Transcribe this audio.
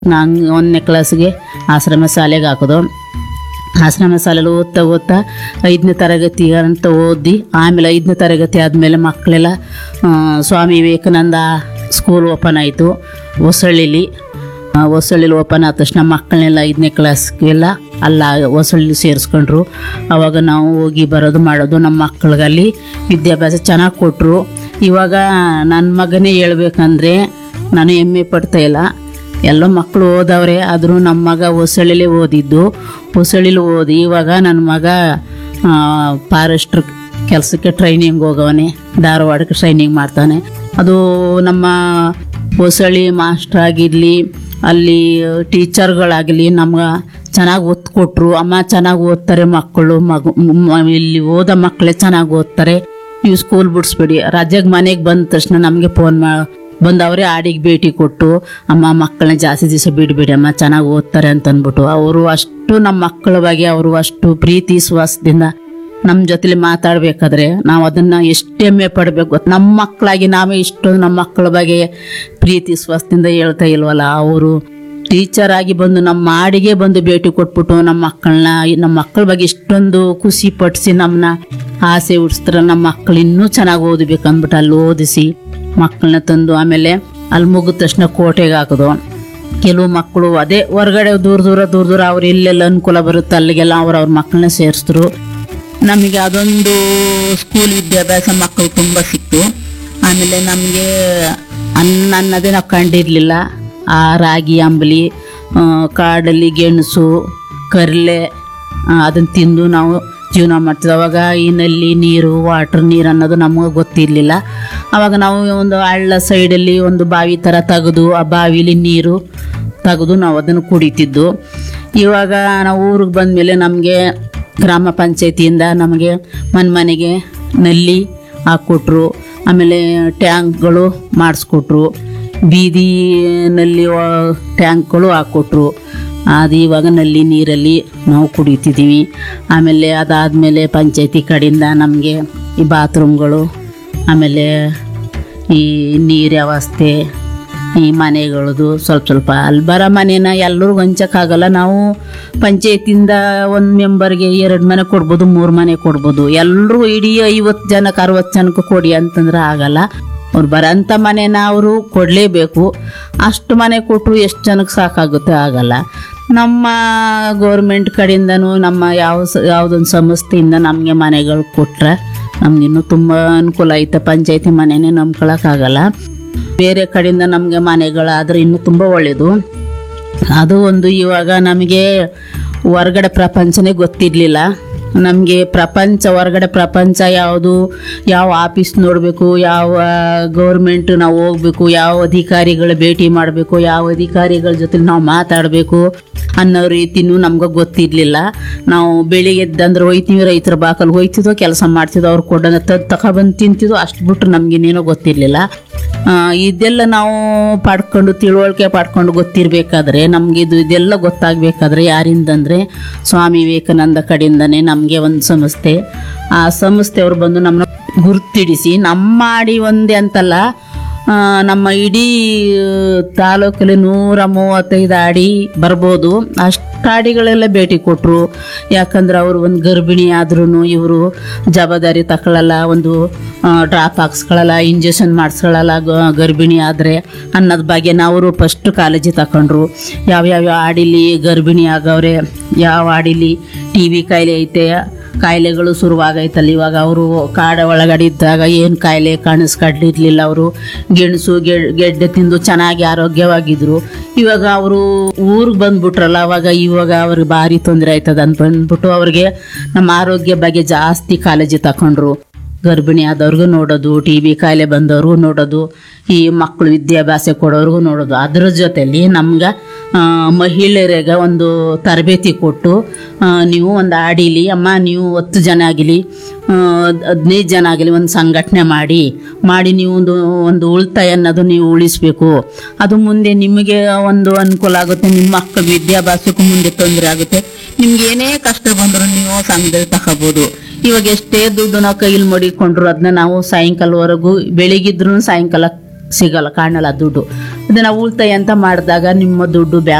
ನಂಗೆ ಒಂದನೇ ಕ್ಲಾಸ್ಗೆ ಆಶ್ರಮ ಶಾಲೆಗೆ ಹಾಕೋದು ಆಶ್ರಮ ಶಾಲೆಯಲ್ಲಿ ಓದ್ತಾ ಓದ್ತಾ ಐದನೇ ತರಗತಿ ಅಂತ ಓದಿ ಆಮೇಲೆ ಐದನೇ ತರಗತಿ ಆದಮೇಲೆ ಮಕ್ಕಳೆಲ್ಲ ಆ, ಸ್ವಾಮಿ ವಿವೇಕಾನಂದ ಸ್ಕೂಲ್ ಓಪನ್ ಆಯಿತು ಹೊಸಳ್ಳಿಲಿ ಆ, ಹೊಸಳ್ಳಿಲಿ ಓಪನ್ ಆದ ತಕ್ಷಣ ಮಕ್ಕಳನ್ನೆಲ್ಲ ಐದನೇ ಕ್ಲಾಸ್ಗೆಲ್ಲ ಅಲ್ಲ ಹೊಸಳ್ಳಿ ಸೇರಿಸ್ಕೊಂಡ್ರು ಅವಾಗ ನಾವು ಹೋಗಿ ಬರೋದು ಮಾಡೋದು ನಮ್ಮ ಮಕ್ಕಳಿಗಲ್ಲಿ ವಿದ್ಯಾಭ್ಯಾಸ ಚೆನ್ನಾಗಿ ಕೊಟ್ಟರು ಇವಾಗ ನನ್ನ ಮಗನೇ ಹೇಳ್ಬೇಕಂದ್ರೆ ನಾನು ಹೆಮ್ಮೆ ಪಡ್ತಾ ಇಲ್ಲ ಎಲ್ಲ ಮಕ್ಕಳು ಓದವ್ರೆ ಆದರೂ ನಮ್ಮ ಮಗ ಹೊಸಳ್ಳಿಲೇ ಓದಿದ್ದು ಹೊಸಳ್ಳಿಲಿ ಓದಿ ಇವಾಗ ನನ್ನ ಮಗ ಫಾರೆಸ್ಟ್ರ್ ಕೆಲಸಕ್ಕೆ ಟ್ರೈನಿಂಗ್ ಹೋಗವನೆ ಧಾರವಾಡಕ್ಕೆ ಟ್ರೈನಿಂಗ್ ಮಾಡ್ತಾನೆ ಅದು ನಮ್ಮ ಹೊಸಳ್ಳಿ ಮಾಸ್ಟರ್ ಆಗಿರಲಿ ಅಲ್ಲಿ ಟೀಚರ್ಗಳಾಗಲಿ ನಮ್ಗೆ ಚೆನ್ನಾಗಿ ಒತ್ತು ಕೊಟ್ಟರು ಅಮ್ಮ ಚೆನ್ನಾಗಿ ಓದ್ತಾರೆ ಮಕ್ಕಳು ಮಗು ಮ- ಇಲ್ಲಿ ಓದೋ ಮಕ್ಕಳೇ ಚೆನ್ನಾಗಿ ಓದ್ತಾರೆ ನೀವು ಸ್ಕೂಲ್ ಬಿಡಿಸ್ಬೇಡಿ ರಜೆಗೆ ಮನೆಗೆ ಬಂದ ತಕ್ಷಣ ನಮಗೆ ಫೋನ್ ಮಾ ಬಂದು ಅವರೇ ಆಡಿಗೆ ಭೇಟಿ ಕೊಟ್ಟು ಅಮ್ಮ ಮಕ್ಕಳನ್ನ ಜಾಸ್ತಿ ದಿವಸ ಬಿಡಬೇಡಿ ಅಮ್ಮ ಚೆನ್ನಾಗಿ ಓದ್ತಾರೆ ಅಂತ ಅಂದ್ಬಿಟ್ಟು ಅವರು ಅಷ್ಟು ನಮ್ಮ ಮಕ್ಕಳ ಬಗ್ಗೆ ಅವರು ಅಷ್ಟು ಪ್ರೀತಿ ವಿಶ್ವಾಸದಿಂದ ನಮ್ಮ ಜೊತೆಲಿ ಮಾತಾಡಬೇಕಾದ್ರೆ ನಾವು ಅದನ್ನು ಎಷ್ಟು ಹೆಮ್ಮೆ ಪಡಬೇಕು ಗೊತ್ತಾ? ನಮ್ಮ ಮಕ್ಕಳಾಗಿ ನಾವೇ ಇಷ್ಟೊಂದು ನಮ್ಮ ಮಕ್ಕಳ ಬಗ್ಗೆ ಪ್ರೀತಿ ವಿಶ್ವಾಸದಿಂದ ಹೇಳ್ತಾ ಇಲ್ವಲ್ಲ ಅವರು ಟೀಚರ್ ಆಗಿ ಬಂದು ನಮ್ಮ ಮಾಡಿಗೆ ಬಂದು ಭೇಟಿ ಕೊಟ್ಬಿಟ್ಟು ನಮ್ಮ ಮಕ್ಕಳನ್ನ ನಮ್ಮ ಮಕ್ಕಳ ಬಗ್ಗೆ ಇಷ್ಟೊಂದು ಖುಷಿ ಪಡಿಸಿ ನಮ್ಮನ್ನ ಆಸೆ ಹುಡ್ಸ್ತಾರೆ ನಮ್ಮ ಮಕ್ಕಳು ಇನ್ನೂ ಚೆನ್ನಾಗಿ ಓದಬೇಕು ಅಂದ್ಬಿಟ್ಟು ಅಲ್ಲಿ ಓದಿಸಿ ಮಕ್ಕಳನ್ನ ತಂದು ಆಮೇಲೆ ಅಲ್ಲಿ ಮುಗಿದ ತಕ್ಷಣ ಕೋಟೆಗೆ ಹಾಕೋದು ಕೆಲವು ಮಕ್ಕಳು ಅದೇ ಹೊರಗಡೆ ದೂರ ದೂರ ದೂರ ದೂರ ಅವ್ರು ಎಲ್ಲೆಲ್ಲ ಅನುಕೂಲ ಬರುತ್ತೆ ಅಲ್ಲಿಗೆಲ್ಲ ಅವ್ರು ಅವ್ರ ಮಕ್ಕಳನ್ನ ಸೇರಿಸಿದ್ರು ನಮಗೆ ಅದೊಂದು ಸ್ಕೂಲ್ ವಿದ್ಯಾಭ್ಯಾಸ ಮಕ್ಕಳು ತುಂಬ ಸಿಕ್ತು ಆಮೇಲೆ ನಮಗೆ ಅನ್ನ ಅನ್ನೋದೇ ನಾವು ಕಂಡಿರಲಿಲ್ಲ ಆ ರಾಗಿ ಅಂಬಲಿ ಆ, ಕಾಡಲ್ಲಿ ಗೆಣಸು ಕರ್ಲೆ ಅದನ್ನು ತಿಂದು ನಾವು ಜೀವನ ಮಾಡ್ತಿದ್ವಿ ಅವಾಗ ಈ ನಲ್ಲಿ ನೀರು ವಾಟ್ರ್ ನೀರು ಅನ್ನೋದು ನಮಗೆ ಗೊತ್ತಿರಲಿಲ್ಲ ಅವಾಗ ನಾವು ಒಂದು ಹಳ್ಳ ಸೈಡಲ್ಲಿ ಒಂದು ಬಾವಿ ಥರ ತೆಗೆದು ಆ ಬಾವಿಲಿ ನೀರು ತೆಗೆದು ನಾವು ಅದನ್ನು ಕುಡಿತಿದ್ದು ಇವಾಗ ನಾವು ಊರಿಗೆ ಬಂದಮೇಲೆ ನಮಗೆ ಗ್ರಾಮ ಪಂಚಾಯತಿಯಿಂದ ನಮಗೆ ಮನೆ ಮನೆಗೆ ನಲ್ಲಿ ಹಾಕ್ಕೊಟ್ರು ಆಮೇಲೆ ಟ್ಯಾಂಕ್ಗಳು ಮಾಡಿಸ್ಕೊಟ್ರು ಬೀದಿನಲ್ಲಿ ವ- ಟ್ಯಾಂಕ್ಗಳು ಹಾಕ್ಕೊಟ್ರು ಅದು ಇವಾಗ ನಲ್ಲಿ ನೀರಲ್ಲಿ ನಾವು ಕುಡಿತಿದ್ದೀವಿ ಆಮೇಲೆ ಅದಾದಮೇಲೆ ಪಂಚಾಯತಿ ಕಡೆಯಿಂದ ನಮಗೆ ಈ ಬಾತ್ರೂಮ್ಗಳು ಆಮೇಲೆ ಈ ನೀರು ವ್ಯವಸ್ಥೆ ಈ ಮನೆಗಳದು ಸ್ವಲ್ಪ ಸ್ವಲ್ಪ ಅಲ್ಲಿ ಬರೋ ಮನೇನ ಎಲ್ಲರಿಗೂ ಹಂಚಕ್ಕಾಗಲ್ಲ ನಾವು ಪಂಚಾಯತಿಂದ ಒಂದು ಮೆಂಬರ್ಗೆ ಎರಡು ಮನೆ ಕೊಡ್ಬೋದು ಮೂರು ಮನೆ ಕೊಡ್ಬೋದು ಎಲ್ಲರೂ ಇಡೀ ಐವತ್ತು ಜನಕ್ಕೆ ಅರವತ್ತು ಜನಕ್ಕೆ ಕೊಡಿ ಅಂತಂದ್ರೆ ಆಗಲ್ಲ ಅವ್ರು ಬರೋಂಥ ಮನೇನ ಅವರು ಕೊಡಲೇಬೇಕು ಅಷ್ಟು ಮನೆ ಕೊಟ್ಟರು ಎಷ್ಟು ಜನಕ್ಕೆ ಸಾಕಾಗುತ್ತೆ ಆಗಲ್ಲ ನಮ್ಮ ಗೌರ್ಮೆಂಟ್ ಕಡೆಯಿಂದನೂ ನಮ್ಮ ಯಾವ ಸ ಯಾವುದೊಂದು ಸಂಸ್ಥೆಯಿಂದ ನಮಗೆ ಮನೆಗಳು ಕೊಟ್ರೆ ನಮ್ಗೆ ಇನ್ನೂ ತುಂಬ ಅನುಕೂಲ ಐತೆ ಪಂಚಾಯತಿ ಮನೆನೇ ನಂಬ್ಕೊಳಕ್ಕಾಗಲ್ಲ ಬೇರೆ ಕಡೆಯಿಂದ ನಮಗೆ ಮನೆಗಳಾದ್ರೆ ಇನ್ನೂ ತುಂಬ ಒಳ್ಳೆಯದು ಅದು ಒಂದು ಇವಾಗ ನಮಗೆ ಹೊರಗಡೆ ಪ್ರಪಂಚನೇ ಗೊತ್ತಿರಲಿಲ್ಲ ನಮಗೆ ಪ್ರಪಂಚ ಹೊರಗಡೆ ಪ್ರಪಂಚ ಯಾವುದು ಯಾವ ಆಫೀಸ್ ನೋಡಬೇಕು ಯಾವ ಗೌರ್ಮೆಂಟ್ ನಾವು ಹೋಗ್ಬೇಕು ಯಾವ ಅಧಿಕಾರಿಗಳ ಭೇಟಿ ಮಾಡಬೇಕು ಯಾವ ಅಧಿಕಾರಿಗಳ ಜೊತೆ ನಾವು ಮಾತಾಡಬೇಕು ಅನ್ನೋ ರೀತಿನೂ ನಮ್ಗೆ ಗೊತ್ತಿರಲಿಲ್ಲ ನಾವು ಬೆಳಿಗ್ಗೆ ಎದ್ದಂದ್ರೆ ಹೋಯ್ತೀವಿ ರೈತರ ಬಾಕಲ್ಗೆ ಹೋಯ್ತಿದ್ದೋ ಕೆಲಸ ಮಾಡ್ತಿದ್ದೋ ಅವ್ರು ಕೊಡೋಣ ತದ್ ತಗೊಬಂದು ತಿಂತಿದ್ದೋ ಅಷ್ಟು ಬಿಟ್ರೆ ನಮಗೇನೇನೋ ಗೊತ್ತಿರಲಿಲ್ಲ ಆ, ಇದೆಲ್ಲ ನಾವು ಪಡ್ಕೊಂಡು ತಿಳುವಳಿಕೆ ಪಡ್ಕೊಂಡು ಗೊತ್ತಿರಬೇಕಾದ್ರೆ ನಮ್ಗೆ ಇದು ಇದೆಲ್ಲ ಗೊತ್ತಾಗಬೇಕಾದ್ರೆ ಯಾರಿಂದಂದರೆ ಸ್ವಾಮಿ ವಿವೇಕಾನಂದ ಕಡೆಯಿಂದನೇ ನಮಗೆ ಒಂದು ಸಂಸ್ಥೆ ಆ ಸಂಸ್ಥೆಯವರು ಬಂದು ನಮ್ಮನ್ನ ಗುರುತಿಡಿಸಿ ನಮ್ಮ ಮಾಡಿ ಒಂದೇ ಅಂತಲ್ಲ ಆ, ನಮ್ಮ ಇಡೀ ತಾಲೂಕಲ್ಲಿ ನೂರ ಮೂವತ್ತೈದು ಅಡಿ ಬರ್ಬೋದು ಅಷ್ಟು ಅಡಿಗಳೆಲ್ಲ ಭೇಟಿ ಕೊಟ್ಟರು ಯಾಕಂದ್ರೆ ಅವರು ಒಂದು ಗರ್ಭಿಣಿ ಆದ್ರೂ ಇವರು ಜವಾಬ್ದಾರಿ ತಗೊಳ್ಳಲ್ಲ ಒಂದು ಡ್ರಾಪ್ ಹಾಕ್ಸ್ಕೊಳ್ಳಲ್ಲ ಇಂಜೆಕ್ಷನ್ ಮಾಡಿಸ್ಕೊಳ್ಳಲ್ಲ ಗ- ಗರ್ಭಿಣಿ ಆದರೆ ಅನ್ನೋದ್ ಬಗ್ಗೆ ಅವರು ಫಸ್ಟ್ ಕಾಳಜಿ ತಗೊಂಡ್ರು ಯಾವ್ಯಾವ ಆಡಿಲಿ ಗರ್ಭಿಣಿ ಆಗವ್ರೆ ಯಾವ ಆಡಿಲಿ ಟಿ ವಿ ಕಾಯಿಲೆ ಐತೆ ಕಾಯಿಲೆಗಳು ಶುರುವಾಗೈತಲ್ಲ ಇವಾಗ ಅವರು ಕಾಡ ಒಳಗಡೆ ಇದ್ದಾಗ ಏನು ಕಾಯಿಲೆ ಕಾಣಿಸ್ಕೊಂಡಿರ್ಲಿಲ್ಲ ಅವರು ಗೆಣಸು ಗೆ- ಗೆಡ್ಡೆ ತಿಂದು ಚೆನ್ನಾಗಿ ಆರೋಗ್ಯವಾಗಿದ್ರು ಇವಾಗ ಅವರು ಊರಿಗೆ ಬಂದ್ಬಿಟ್ರಲ್ಲ ಅವಾಗ ಇವಾಗ ಅವ್ರಿಗೆ ಭಾರಿ ತೊಂದರೆ ಆಯ್ತದ ಅಂತ ಬಂದ್ಬಿಟ್ಟು ಅವ್ರಿಗೆ ನಮ್ಮ ಆರೋಗ್ಯ ಬಗ್ಗೆ ಜಾಸ್ತಿ ಕಾಳಜಿ ತಗೊಂಡ್ರು ಗರ್ಭಿಣಿ ಆದವ್ರಿಗೂ ನೋಡೋದು ಟಿ ಬಿ ಕಾಯಿಲೆ ಬಂದವ್ರಿಗೂ ನೋಡೋದು ಈ ಮಕ್ಕಳು ವಿದ್ಯಾಭ್ಯಾಸ ಕೊಡೋರ್ಗೂ ನೋಡೋದು ಅದ್ರ ಜೊತೆಲಿ ನಮ್ಗೆ ಆ, ಮಹಿಳೆಯರಿಗೆ ಒಂದು ತರಬೇತಿ ಕೊಟ್ಟು ಆ, ನೀವು ಒಂದು ಆಡಿಲಿ ಅಮ್ಮ ನೀವು ಹತ್ತು ಜನ ಆಗಲಿ ಹದಿನೈದು ಜನ ಆಗಲಿ ಒಂದು ಸಂಘಟನೆ ಮಾಡಿ ಮಾಡಿ ನೀವು ಒಂದು ಒಂದು ಉಳಿತಾಯ ಅನ್ನೋದು ನೀವು ಉಳಿಸ್ಬೇಕು ಅದು ಮುಂದೆ ನಿಮಗೆ ಒಂದು ಅನುಕೂಲ ಆಗುತ್ತೆ ನಿಮ್ಮ ಮಕ್ಕಳ ವಿದ್ಯಾಭ್ಯಾಸಕ್ಕೂ ಮುಂದೆ ತೊಂದರೆ ಆಗುತ್ತೆ ನಿಮ್ಗೆ ಏನೇ ಕಷ್ಟ ಬಂದರೂ ನೀವು ಸಂಘದಲ್ಲಿ ತಗೋಬೋದು ಇವಾಗ ಎಷ್ಟೇ ದುಡ್ಡು ನಾವು ಕೈಲಿ ಮಡಿಕೊಂಡ್ರು ಅದನ್ನ ನಾವು ಸಾಯಂಕಾಲವರೆಗೂ ಬೆಳಿಗ್ಗಿದ್ರು ಸಾಯಂಕಾಲ ಸಿಗಲ್ಲ ಕಾಣಲ್ಲ ದುಡ್ಡು ಅದನ್ನ ಉಳಿತಾಯ ಅಂತ ಮಾಡಿದಾಗ ನಿಮ್ಮ ದುಡ್ಡು ಬ್ಯಾಂಕ್